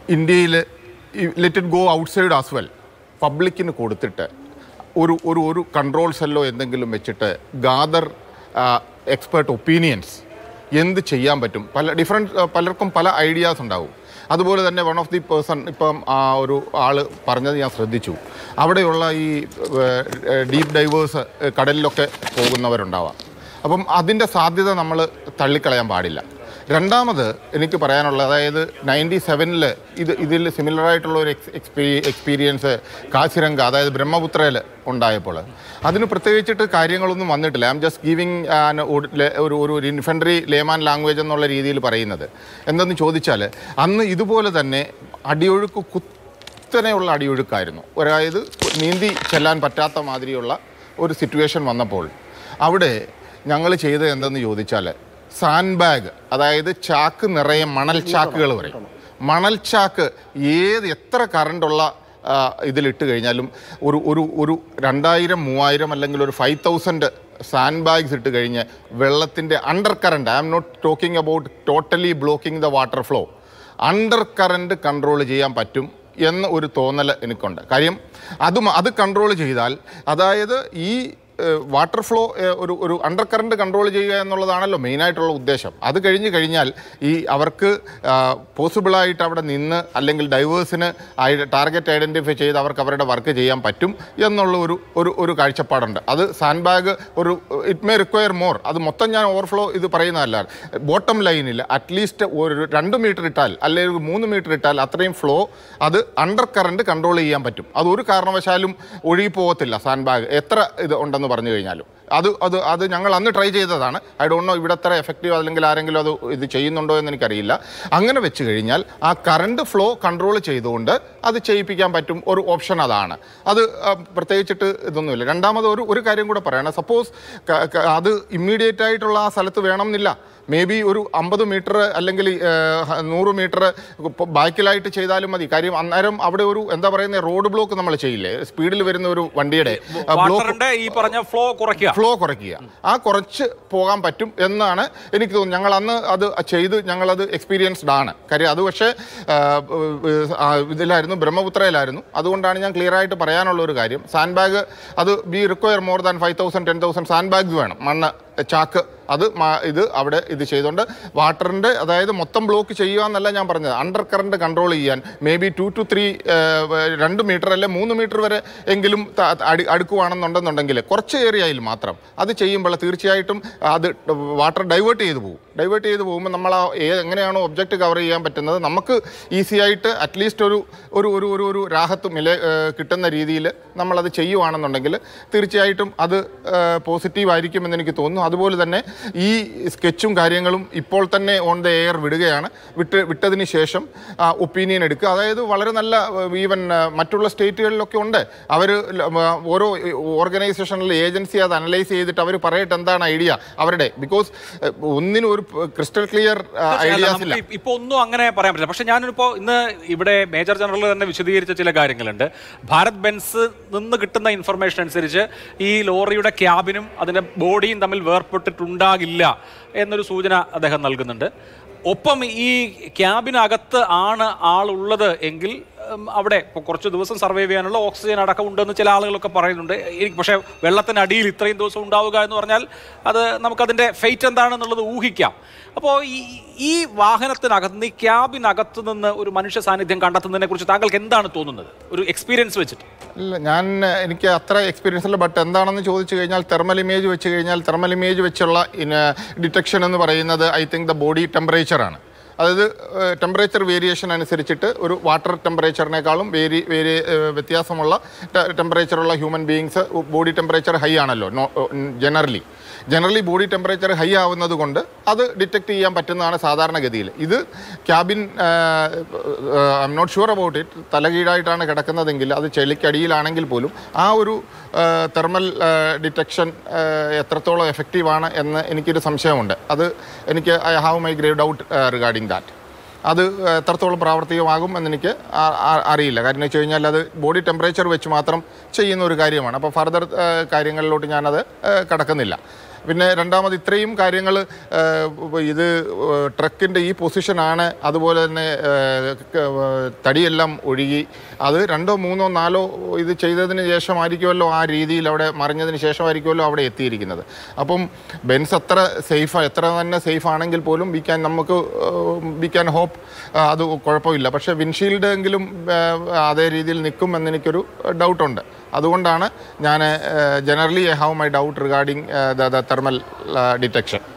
ഇന്ത്യയിൽ let it go outside as well പബ്ലിക്കിന് കൊടുത്തിട്ട് ഒരു ഒരു ഒരു കൺട്രോൾ സെല്ലോ എന്തെങ്കിലും വെച്ചിട്ട് ഗാദർ എക്സ്പേർട്ട് ഒപ്പീനിയൻസ് എന്ത് ചെയ്യാൻ പറ്റും പല ഡിഫറെൻറ്റ് പലർക്കും പല ഐഡിയാസ് ഉണ്ടാവും അതുപോലെ തന്നെ വൺ ഓഫ് ദി പേഴ്സൺ ഇപ്പം ആ ഒരു ആൾ പറഞ്ഞത് ഞാൻ ശ്രദ്ധിച്ചു അവിടെയുള്ള ഈ ഡീപ്പ് ഡൈവേഴ്സ് കടലിലൊക്കെ പോകുന്നവരുണ്ടാവാം അപ്പം അതിൻ്റെ സാധ്യത നമ്മൾ തള്ളിക്കളയാൻ പാടില്ല രണ്ടാമത് എനിക്ക് പറയാനുള്ള അതായത് നയൻറ്റി സെവനിൽ ഇത് ഇതിൽ സിമിലർ ആയിട്ടുള്ള ഒരു എക്സ് എക്സ്പീ എക്സ്പീരിയൻസ് കാശിരംഗ അതായത് ബ്രഹ്മപുത്രയിൽ ഉണ്ടായപ്പോൾ അതിന് പ്രത്യേകിച്ചിട്ട് കാര്യങ്ങളൊന്നും വന്നിട്ടില്ല ഐ എം ജസ്റ്റ് ഗിവിങ് ഒരു ഒരു ഒരു ഇൻഫൻട്രി ലേമാൻ ലാംഗ്വേജ് എന്നുള്ള രീതിയിൽ പറയുന്നത് എന്തെന്ന് ചോദിച്ചാൽ അന്ന് ഇതുപോലെ തന്നെ അടിയൊഴുക്ക് കുത്തനെയുള്ള അടിയൊഴുക്കായിരുന്നു അതായത് നീന്തി ചെല്ലാൻ പറ്റാത്ത മാതിരിയുള്ള ഒരു സിറ്റുവേഷൻ വന്നപ്പോൾ അവിടെ ഞങ്ങൾ ചെയ്തത് എന്തെന്ന് ചോദിച്ചാൽ സാൻഡ് ബാഗ് അതായത് ചാക്ക് നിറയെ മണൽ ചാക്കുകൾ പറയും മണൽ ചാക്ക് ഏത് എത്ര കറണ്ടുള്ള ആ, ഇതിലിട്ട് കഴിഞ്ഞാലും ഒരു ഒരു ഒരു രണ്ടായിരം മൂവായിരം അല്ലെങ്കിൽ ഒരു ഫൈവ് തൗസൻഡ് സാൻഡ് ബാഗ്സ് ഇട്ട് കഴിഞ്ഞ് വെള്ളത്തിൻ്റെ under current I am not talking about totally blocking the water flow under current control ചെയ്യാൻ പറ്റും എന്ന ഒരു തോന്നൽ എനിക്കുണ്ട് കാര്യം അത് മ- അത് കൺട്രോൾ ചെയ്താൽ അതായത് ഈ വാട്ടർ ഫ്ലോ ഒരു ഒരു അണ്ടർ കറണ്ട് കൺട്രോൾ ചെയ്യുക എന്നുള്ളതാണല്ലോ മെയിനായിട്ടുള്ള ഉദ്ദേശം അത് കഴിഞ്ഞ് കഴിഞ്ഞാൽ ഈ അവർക്ക് പോസിബിളായിട്ട് അവിടെ നിന്ന് അല്ലെങ്കിൽ ഡൈവേഴ്സിന് ടാർഗറ്റ് ഐഡൻറ്റിഫൈ ചെയ്ത് അവർക്ക് അവരുടെ വർക്ക് ചെയ്യാൻ പറ്റും എന്നുള്ള ഒരു ഒരു ഒരു കാഴ്ചപ്പാടുണ്ട് അത് സാൻഡ് ബാഗ് ഒരു ഇറ്റ് മേ റിക്വയർ മോർ അത് മൊത്തം ഞാൻ ഓവർഫ്ലോ ഇത് പറയുന്നതല്ല ബോട്ടം ലൈനിൽ അറ്റ്ലീസ്റ്റ് ഒരു രണ്ട് മീറ്റർ ഇട്ടാൽ അല്ലെങ്കിൽ ഒരു മൂന്ന് മീറ്റർ ഇട്ടാൽ അത്രയും ഫ്ലോ അത് അണ്ടർ കറണ്ട് കൺട്രോൾ ചെയ്യാൻ പറ്റും അത് ഒരു കാരണവശാലും ഒഴുകി പോകത്തില്ല സാൻഡ് ബാഗ് എത്ര ഇത് ഉണ്ടെന്ന് പറഞ്ഞു കഴിഞ്ഞാലും അത് അത് അത് ഞങ്ങൾ അന്ന് ട്രൈ ചെയ്തതാണ് ഐ ഡോണ്ട് നോ ഇവിടെ എത്ര എഫക്റ്റീവ് അല്ലെങ്കിൽ ആരെങ്കിലും അത് ഇത് ചെയ്യുന്നുണ്ടോ എന്ന് എനിക്കറിയില്ല അങ്ങനെ വെച്ച് കഴിഞ്ഞാൽ ആ കറണ്ട് ഫ്ലോ കൺട്രോൾ ചെയ്തുകൊണ്ട് അത് ചെയ്യിപ്പിക്കാൻ പറ്റും ഒരു ഓപ്ഷൻ അതാണ് അത് ആ, പ്രത്യേകിച്ചിട്ട് ഇതൊന്നുമില്ല രണ്ടാമത് ഒരു ഒരു കാര്യം കൂടെ പറയണം സപ്പോസ് അത് ഇമ്മീഡിയറ്റ് ആയിട്ടുള്ള ആ സ്ഥലത്ത് വേണം എന്നില്ല മേ ബി ഒരു അമ്പത് മീറ്റർ അല്ലെങ്കിൽ ഏഹ്, നൂറ് മീറ്റർ ബാക്കിലായിട്ട് ചെയ്താലും മതി കാര്യം അന്നേരം അവിടെ ഒരു എന്താ പറയുന്നത് റോഡ് ബ്ലോക്ക് നമ്മൾ ചെയ്യില്ലേ സ്പീഡിൽ വരുന്ന ഒരു വണ്ടിയുടെ ബ്ലോക്ക് വാട്ടറിന്റെ ഈ പറഞ്ഞ ഫ്ലോ കുറയ്ക്കുക ഫ്ലോ കുറയ്ക്കുക ആ കുറച്ച് പോകാൻ പറ്റും എന്നാണ് എനിക്ക് തോന്നുന്നത് ഞങ്ങൾ അന്ന് അത് ചെയ്ത് ഞങ്ങളത് എക്സ്പീരിയൻസ്ഡ് ആണ് കാര്യം അത് പക്ഷേ ആ, ആ, ഇതിലായിരുന്നു ബ്രഹ്മപുത്രയിലായിരുന്നു അതുകൊണ്ടാണ് ഞാൻ ക്ലിയർ ആയിട്ട് പറയാനുള്ള ഒരു കാര്യം സാൻഡ് ബാഗ് അത് be require more than five thousand ten thousand sand bags വേണം മണ്ണ് ചാക്ക് അത് മാ- ഇത് അവിടെ ഇത് ചെയ്തുകൊണ്ട് വാട്ടറിൻ്റെ അതായത് മൊത്തം ബ്ലോക്ക് ചെയ്യുക എന്നല്ല ഞാൻ പറഞ്ഞത് അണ്ടർ കറണ്ട് കൺട്രോൾ ചെയ്യാൻ may be two two three രണ്ട് മീറ്റർ അല്ലെ മൂന്ന് മീറ്റർ വരെ എങ്കിലും ത- അടി അടുക്കുവാണെന്നുണ്ടെന്നുണ്ടെങ്കിൽ കുറച്ച് ഏരിയയിൽ മാത്രം അത് ചെയ്യുമ്പോൾ തീർച്ചയായിട്ടും അത് വാട്ടർ ഡൈവേർട്ട് ചെയ്ത് പോകും ഡൈവേർട്ട് ചെയ്ത് പോകുമ്പോൾ നമ്മൾ ആ ഏ- എങ്ങനെയാണോ ഒബ്ജക്റ്റ് കവർ ചെയ്യാൻ പറ്റുന്നത് നമുക്ക് ഈസി ആയിട്ട് അറ്റ്ലീസ്റ്റ് ഒരു ഒരു ഒരു ഒരു ഒരു രാഹത്ത് മില ഏഹ് കിട്ടുന്ന രീതിയിൽ നമ്മളത് ചെയ്യുവാണെന്നുണ്ടെങ്കിൽ തീർച്ചയായിട്ടും അത് പോസിറ്റീവ് ആയിരിക്കുമെന്ന് എനിക്ക് തോന്നുന്നു അതുപോലെ തന്നെ ഈ സ്കെച്ചും കാര്യങ്ങളും ഇപ്പോൾ തന്നെ ഓൺ ദ എയർ വിടുകയാണ് വിട്ട് വിട്ടതിന് ശേഷം ഒപ്പീനിയൻ എടുക്കുക അതായത് വളരെ നല്ല ഈവൻ മറ്റുള്ള സ്റ്റേറ്റുകളിലൊക്കെ ഉണ്ട് അവർ ഓരോ ഓർഗനൈസേഷനിൽ ഏജൻസി അത് അനലൈസ് ചെയ്തിട്ട് അവർ പറയട്ടെ എന്താണ് ഐഡിയ അവരുടെ ബിക്കോസ് ഒന്നിനും ഒരു ക്രിസ്റ്റൽ ക്ലിയർ ഐഡിയാസ് ഇല്ല നമുക്ക് ഇപ്പൊ ഒന്നും അങ്ങനെ പറയാൻ പറ്റില്ല പക്ഷെ ഞാനിപ്പോ ഇന്ന് ഇവിടെ മേജർ ജനറൽ തന്നെ വിശദീകരിച്ച ചില കാര്യങ്ങളുണ്ട് ഭാരത് ബെൻസ് നിന്ന് കിട്ടുന്ന ഇൻഫർമേഷൻ അനുസരിച്ച് ഈ ലോറിയുടെ ക്യാബിനും അതിന്റെ ബോഡിയും തമ്മിൽ വേർപെട്ടിട്ടുണ്ടാകില്ല എന്നൊരു സൂചന അദ്ദേഹം നൽകുന്നുണ്ട് ഒപ്പം ഈ ക്യാബിനകത്ത് ആണ് ആളുള്ളത് എങ്കിൽ ഉം, അവിടെ ഇപ്പോൾ കുറച്ച് ദിവസം സർവൈവ് ചെയ്യാനുള്ള ഓക്സിജൻ അടക്കം ഉണ്ടെന്ന് ചില ആളുകളൊക്കെ പറയുന്നുണ്ട് എനിക്ക് പക്ഷേ വെള്ളത്തിനടിയിൽ ഇത്രയും ദിവസം ഉണ്ടാവുക എന്ന് പറഞ്ഞാൽ അത് നമുക്കതിൻ്റെ ഫെയ്റ്റ് എന്താണെന്നുള്ളത് ഊഹിക്കാം അപ്പോൾ ഈ ഈ വാഹനത്തിനകത്ത് നിന്ന് ഈ ക്യാബിനകത്ത് നിന്ന് ഒരു മനുഷ്യ സാന്നിധ്യം കണ്ടെത്തുന്നതിനെ കുറിച്ച് താങ്കൾക്ക് എന്താണ് തോന്നുന്നത് ഒരു എക്സ്പീരിയൻസ് വെച്ചിട്ട് ഇല്ല ഞാൻ എനിക്ക് അത്ര എക്സ്പീരിയൻസ് ഇല്ല ബട്ട് എന്താണെന്ന് ചോദിച്ചു കഴിഞ്ഞാൽ തെർമൽ ഇമേജ് വെച്ച് കഴിഞ്ഞാൽ തെർമൽ ഇമേജ് വെച്ചുള്ള ഡിറ്റക്ഷൻ എന്ന് പറയുന്നത് ഐ തിങ്ക് ദ ബോഡി ടെമ്പറേച്ചറാണ് അതായത് ടെമ്പറേച്ചർ വേരിയേഷൻ അനുസരിച്ചിട്ട് ഒരു വാട്ടർ ടെമ്പറേച്ചറിനേക്കാളും വേരി വേരി ഏഹ്, വ്യത്യാസമുള്ള ടെമ്പറേച്ചറുള്ള human beings body temperature high ആണല്ലോ generally generally body temperature high ആവുന്നത് കൊണ്ട് അത് ഡിറ്റക്ട് ചെയ്യാൻ പറ്റുന്നതാണ് സാധാരണഗതിയിൽ ഇത് cabin I'm not sure about it തലകീഴായിട്ടാണ് കിടക്കുന്നതെങ്കിൽ അത് ചെളിക്കടിയിലാണെങ്കിൽ പോലും ആ ഒരു തെർമൽ ഡിറ്റക്ഷൻ എത്രത്തോളം എഫക്റ്റീവാണ് എന്ന് എനിക്കൊരു സംശയമുണ്ട് അത് എനിക്ക് I have my grave doubt regarding that അത് എത്രത്തോളം പ്രാവർത്തികമാകും എന്നെനിക്ക് ആ- ആ- അറിയില്ല കാരണം എന്ന് വെച്ച് കഴിഞ്ഞാൽ അത് ബോഡി ടെമ്പറേച്ചർ വെച്ച് മാത്രം ചെയ്യുന്ന ഒരു കാര്യമാണ് അപ്പോൾ ഫർദർ കാര്യങ്ങളിലോട്ട് ഞാനത് ഏഹ്, കടക്കുന്നില്ല പിന്നെ രണ്ടാമത് ഇത്രയും കാര്യങ്ങൾ ഇത് ട്രക്കിൻ്റെ ഈ പൊസിഷനാണ് അതുപോലെ തന്നെ ഏഹ്, ക- ഏഹ്, തടിയെല്ലാം ഒഴുകി അത് രണ്ടോ മൂന്നോ നാലോ ഇത് ചെയ്തതിന് ശേഷമായിരിക്കുമല്ലോ ആ രീതിയിൽ അവിടെ മറിഞ്ഞതിന് ശേഷമായിരിക്കുമല്ലോ അവിടെ എത്തിയിരിക്കുന്നത് അപ്പം ബെൻസ് അത്ര സേഫ് എത്ര തന്നെ സേഫ് ആണെങ്കിൽ പോലും വി ക്യാൻ നമുക്ക് വി ക്യാൻ ഹോപ്പ് അത് കുഴപ്പമില്ല പക്ഷേ വിൻഷീൽഡ് എങ്കിലും ഏഹ്, അതേ രീതിയിൽ നിൽക്കും എന്നെനിക്കൊരു ഡൗട്ടുണ്ട് അതുകൊണ്ടാണ് ഞാൻ generally I have my doubt regarding the thermal detection